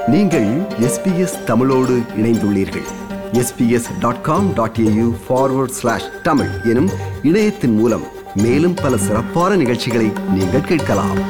நீங்கள் எஸ்பிஎஸ் தமிழோடு இணைந்துள்ளீர்கள் SBS dot com dot AU forward slash Tamil எனும் இணையத்தின் மூலம் மேலும் பல சிறப்பான நிகழ்ச்சிகளை நீங்கள் கேட்கலாம்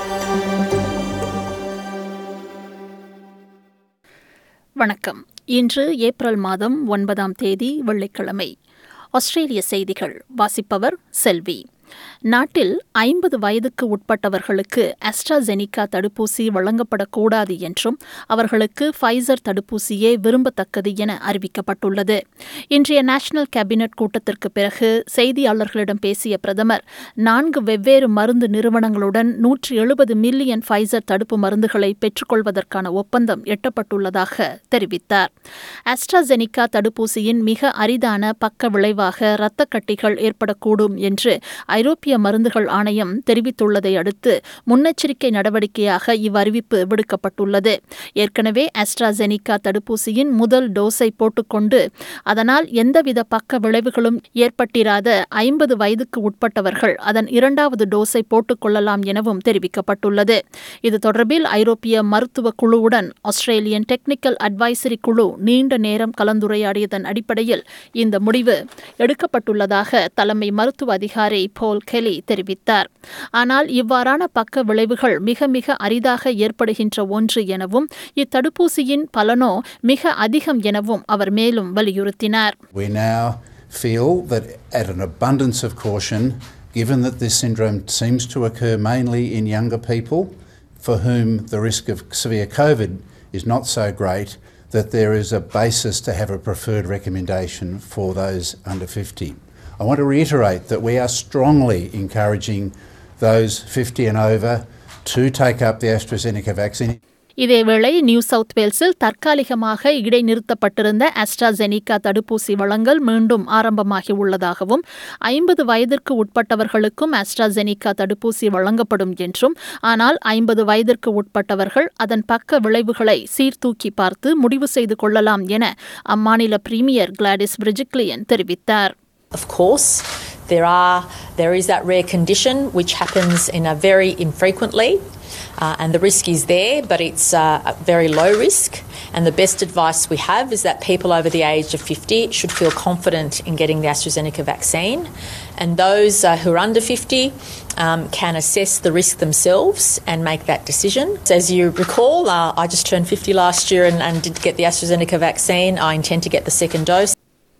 வணக்கம் இன்று ஏப்ரல் மாதம் ஒன்பதாம் தேதி வெள்ளிக்கிழமை ஆஸ்திரேலிய செய்திகள் வாசிப்பவர் செல்வி நாட்டில் ஐம்பது வயதுக்கு உட்பட்டவர்களுக்கு அஸ்ட்ராஜெனிகா தடுப்பூசி வழங்கப்படக்கூடாது என்றும் அவர்களுக்கு ஃபைசர் தடுப்பூசியே விரும்பத்தக்கது என அறிவிக்கப்பட்டுள்ளது இன்றைய நேஷனல் கேபினெட் கூட்டத்திற்கு பிறகு செய்தியாளர்களிடம் பேசிய பிரதமர் நான்கு வெவ்வேறு மருந்து நிறுவனங்களுடன் நூற்றி எழுபது மில்லியன் ஃபைசர் தடுப்பு மருந்துகளை பெற்றுக்கொள்வதற்கான ஒப்பந்தம் எட்டப்பட்டுள்ளதாக தெரிவித்தார் அஸ்ட்ராஜெனிகா தடுப்பூசியின் மிக அரிதான பக்க விளைவாக இரத்த கட்டிகள் ஏற்படக்கூடும் என்று ஐரோப்பிய மருந்துகள் ஆணையம் தெரிவித்துள்ளதை அடுத்து முன்னெச்சரிக்கை நடவடிக்கையாக இவ்வறிவிப்பு விடுக்கப்பட்டுள்ளது ஏற்கனவே அஸ்ட்ராஜெனிகா தடுப்பூசியின் முதல் டோஸை போட்டுக்கொண்டு அதனால் எந்தவித பக்க விளைவுகளும் ஏற்பட்டிராத ஐம்பது வயதுக்கு உட்பட்டவர்கள் அதன் இரண்டாவது டோஸை போட்டுக்கொள்ளலாம் எனவும் தெரிவிக்கப்பட்டுள்ளது இது தொடர்பில் ஐரோப்பிய மருத்துவ குழுவுடன் ஆஸ்திரேலியன் டெக்னிக்கல் அட்வைசரி குழு நீண்ட நேரம் கலந்துரையாடியதன் அடிப்படையில் இந்த முடிவு எடுக்கப்பட்டுள்ளதாக தலைமை மருத்துவ அதிகாரி போல் கெலி தெரிவித்தார் ஆனால் இவ்வாறான பக்க விளைவுகள் மிக மிக அரிதாக ஏற்படுகின்ற ஒன்று எனவும் இத்தடுப்பூசியின் பலனோ மிக அதிகம் எனவும் அவர் மேலும் வலியுறுத்தினார் We now feel that, at an abundance of caution, given that this syndrome seems to occur mainly in younger people for whom the risk of severe COVID is not so great, that there is a basis to have a preferred recommendation for those under 50. I want to reiterate that we are strongly encouraging those 50 and over to take up the AstraZeneca vaccine. இதேவேளை new south வேல்ஸில் தற்காலிகமாக இடைநிறுத்தப்பட்டிருந்த AstraZeneca தடுப்பூசி வழங்கல் மீண்டும் ஆரம்பமாகி உள்ளதாகவும் ஐம்பது வயதிற்கு உட்பட்டவர்களுக்கும் அஸ்ட்ராஜெனிகா தடுப்பூசி வழங்கப்படும் என்றும் ஆனால் ஐம்பது வயதிற்கு உட்பட்டவர்கள் அதன் பக்க விளைவுகளை சீர்தூக்கி பார்த்து முடிவு செய்து கொள்ளலாம் என அம்மாநில பிரீமியர் கிளாடிஸ் பிரிஜிக்லியன் தெரிவித்தார் Of course, there are there is that rare condition which happens in a very infrequently, uh, and the risk is there, but it's uh, a very low risk. And the best advice we have is that people over the age of 50 should feel confident in getting the AstraZeneca vaccine, and those uh, who are under 50 um, can assess the risk themselves and make that decision. As you recall, uh, I just turned 50 last year and, and did get the AstraZeneca vaccine. I intend to get the second dose.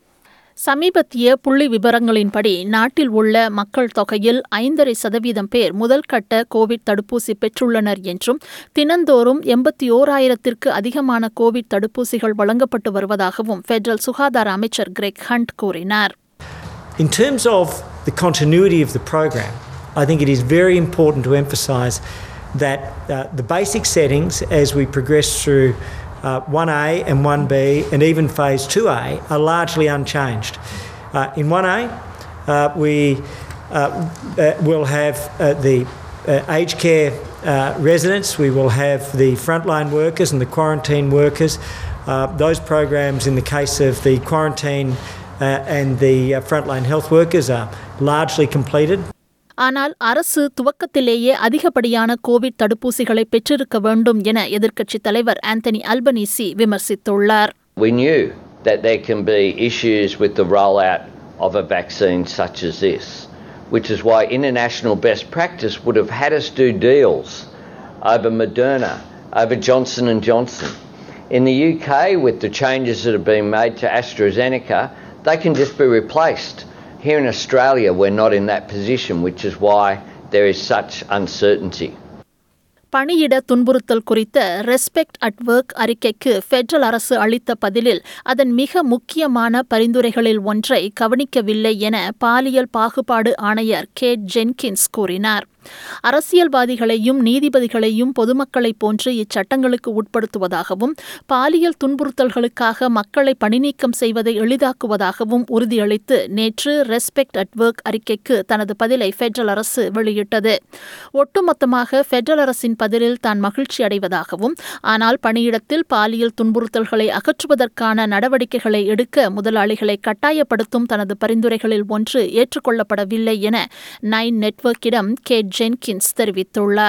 சமீபத்திய புள்ளி விவரங்களின்படி நாட்டில் உள்ள மக்கள் தொகையில் ஐந்தரை சதவீதம் பேர் முதல் கட்ட கோவிட் தடுப்பூசி பெற்றுள்ளனர் என்றும் தினந்தோறும் எண்பத்தி ஓராயிரத்திற்கு அதிகமான கோவிட் தடுப்பூசிகள் வழங்கப்பட்டு வருவதாகவும் பெடரல் சுகாதார அமைச்சர் கிரெக் ஹண்ட் கூறினார் In terms of the continuity of the program, I think it is very important to emphasise that uh, the basic settings as we progress through uh, 1A and 1B and even phase 2A are largely unchanged. Uh, in 1A, uh, we uh, uh, will have uh, the uh, aged care uh, residents, we will have the frontline workers and the quarantine workers. Uh, those programs, in the case of the quarantine uh, and the uh, frontline health workers, are largely completed. ஆனால் அரசு துவக்கத்திலேயே அதிகப்படியான Covid தடுப்பூசிகளை பெற்றிருக்க வேண்டும் என எதிர்க்கட்சித் தலைவர் Anthony Albanese விமர்சித்துள்ளார் We knew that there can be issues with the rollout of a vaccine such as this, which is why international best practice would have had us do deals over Moderna, over Johnson and Johnson. In the UK, with the changes that have been made to AstraZeneca, they can just be replaced. Here in Australia, we're not in that position, which is why there is such uncertainty. பணியிட துன்புறுத்தல் குறித்த respect at work அறிக்கைக்கு federal அரசு அளித்த பதிலில் அதன் மிக முக்கியமான பரிந்துரைகளில் ஒன்றை கவனிக்கவில்லை என பாலியல் பாகுபாடு ஆணையர் கேட் ஜென்கின்ஸ் கூறினார் அரசியல்வாதிகளையும் நீதிபதிகளையும் பொதுமக்களைப் போன்று இச்சட்டங்களுக்கு உட்படுத்துவதாகவும் பாலியல் துன்புறுத்தல்களுக்காக மக்களை பணிநீக்கம் செய்வதை எளிதாக்குவதாகவும் உறுதியளித்து நேற்று ரெஸ்பெக்ட் அட் ஒர்க் அறிக்கைக்கு தனது பதிலை பெடரல் அரசு வெளியிட்டது ஒட்டுமொத்தமாக பெடரல் அரசின் பதிலில் தான் மகிழ்ச்சி அடைவதாகவும் ஆனால் பணியிடத்தில் பாலியல் துன்புறுத்தல்களை அகற்றுவதற்கான நடவடிக்கைகளை எடுக்க முதலாளிகளை கட்டாயப்படுத்தும் தனது பரிந்துரைகளில் ஒன்று ஏற்றுக்கொள்ளப்படவில்லை என நைன் நெட்வொர்க்கிடம் கேட் ஜென்கின்ஸ் தெரிவித்துள்ளார்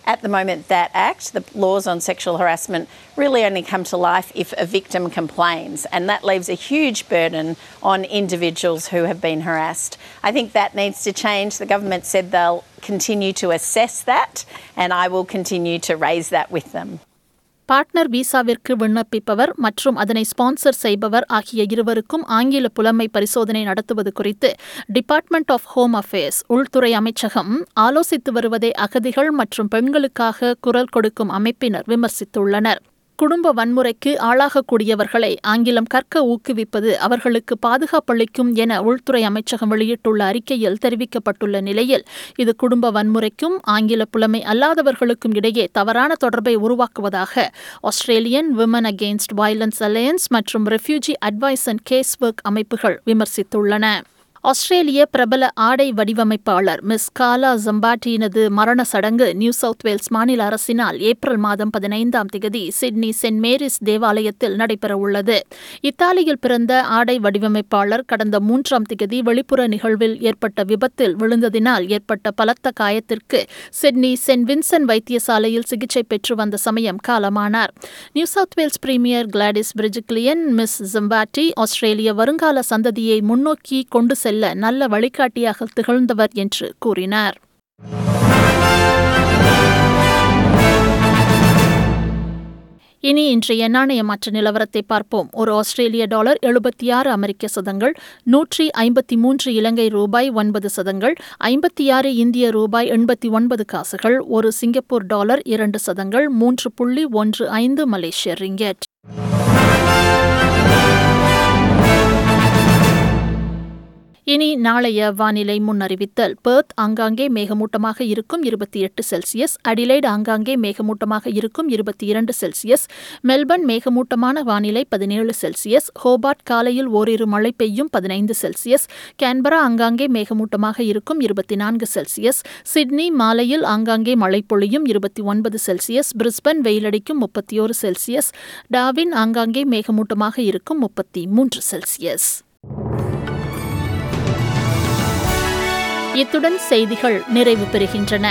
At the moment, that act, the laws on sexual harassment, really only come to life if a victim complains, and that leaves a huge burden on individuals who have been harassed. I think that needs to change. The government said they'll continue to assess that, and I will continue to raise that with them. Partner விசாவிற்கு விண்ணப்பிப்பவர் மற்றும் அதனை sponsor செய்பவர் ஆகிய இருவருக்கும் ஆங்கில புலமை பரிசோதனை நடத்துவது குறித்து டிபார்ட்மெண்ட் ஆஃப் ஹோம் அஃபேர்ஸ் உள்துறை அமைச்சகம் ஆலோசித்து வருவதை அகதிகள் மற்றும் பெண்களுக்காக குரல் கொடுக்கும் அமைப்பினர் விமர்சித்துள்ளனர் குடும்ப வன்முறைக்கு ஆளாகக்கூடியவர்களை ஆங்கிலம் கற்க ஊக்குவிப்பது அவர்களுக்கு பாதுகாப்பளிக்கும் என உள்துறை அமைச்சகம் வெளியிட்டுள்ள அறிக்கையில் தெரிவிக்கப்பட்டுள்ள நிலையில் இது குடும்ப வன்முறைக்கும் ஆங்கில புலமை அல்லாதவர்களுக்கும் இடையே தவறான தொடர்பை உருவாக்குவதாக Australian women against violence alliance மற்றும் refugee advice and case work அமைப்புகள் விமர்சித்துள்ளன ஆஸ்திரேலிய பிரபல ஆடை வடிவமைப்பாளர் மிஸ் காலா ஜம்பாட்டியினது மரண சடங்கு நியூ சவுத் வேல்ஸ் மாநில அரசினால் ஏப்ரல் மாதம் பதினைந்தாம் திகதி சிட்னி சென்ட் மேரிஸ் தேவாலயத்தில் நடைபெறவுள்ளது இத்தாலியில் பிறந்த ஆடை வடிவமைப்பாளர் கடந்த மூன்றாம் திகதி வெளிப்புற நிகழ்வில் ஏற்பட்ட விபத்தில் விழுந்ததினால் ஏற்பட்ட பலத்த காயத்திற்கு சிட்னி சென்ட் வின்சென்ட் வைத்தியசாலையில் சிகிச்சை பெற்று வந்த சமயம் காலமானார் new south Wales premier Gladys Berejiklian miss ஜம்பாட்டி ஆஸ்திரேலிய வருங்கால சந்ததியை முன்னோக்கி கொண்டு செல்ல நல்ல வழிகாட்டியாக திகழ்ந்தவர் என்று கூறினார் இனி இன்றைய நாணய மாற்ற நிலவரத்தை பார்ப்போம் ஒரு ஆஸ்திரேலிய டாலர் எழுபத்தி ஆறு அமெரிக்க சதங்கள் நூற்றி ஐம்பத்தி மூன்று இலங்கை ரூபாய் ஒன்பது சதங்கள் ஐம்பத்தி ஆறு இந்திய ரூபாய் எண்பத்தி ஒன்பது காசுகள் ஒரு சிங்கப்பூர் டாலர் இரண்டு சதங்கள் மூன்று புள்ளி ஒன்று ஐந்து மலேசிய ரிங்கெட் இனி நாளைய வானிலை முன்னறிவித்தல் பெர்த் ஆங்காங்கே மேகமூட்டமாக இருக்கும் இருபத்தி எட்டு செல்சியஸ் அடிலைட் ஆங்காங்கே மேகமூட்டமாக இருக்கும் இருபத்தி இரண்டு செல்சியஸ் மெல்பர்ன் மேகமூட்டமான வானிலை பதினேழு செல்சியஸ் ஹோபார்ட் காலையில் ஓரிரு மழை பெய்யும் பதினைந்து செல்சியஸ் கேன்பரா ஆங்காங்கே மேகமூட்டமாக இருக்கும் இருபத்தி நான்கு செல்சியஸ் சிட்னி மாலையில் ஆங்காங்கே மழை பொழியும் இருபத்தி ஒன்பது செல்சியஸ் பிரிஸ்பன் வெயிலடிக்கும் முப்பத்தி ஒரு செல்சியஸ் டாவின் ஆங்காங்கே மேகமூட்டமாக இருக்கும் முப்பத்தி மூன்று செல்சியஸ் இத்துடன் செய்திகள் நிறைவு பெறுகின்றன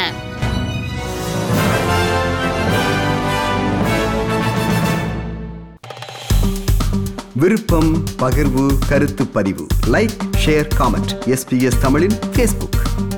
விருப்பம் பகிர்வு கருத்து பதிவு லைக் ஷேர் காமெண்ட் எஸ்பிஎஸ் தமிழின் ஃபேஸ்புக்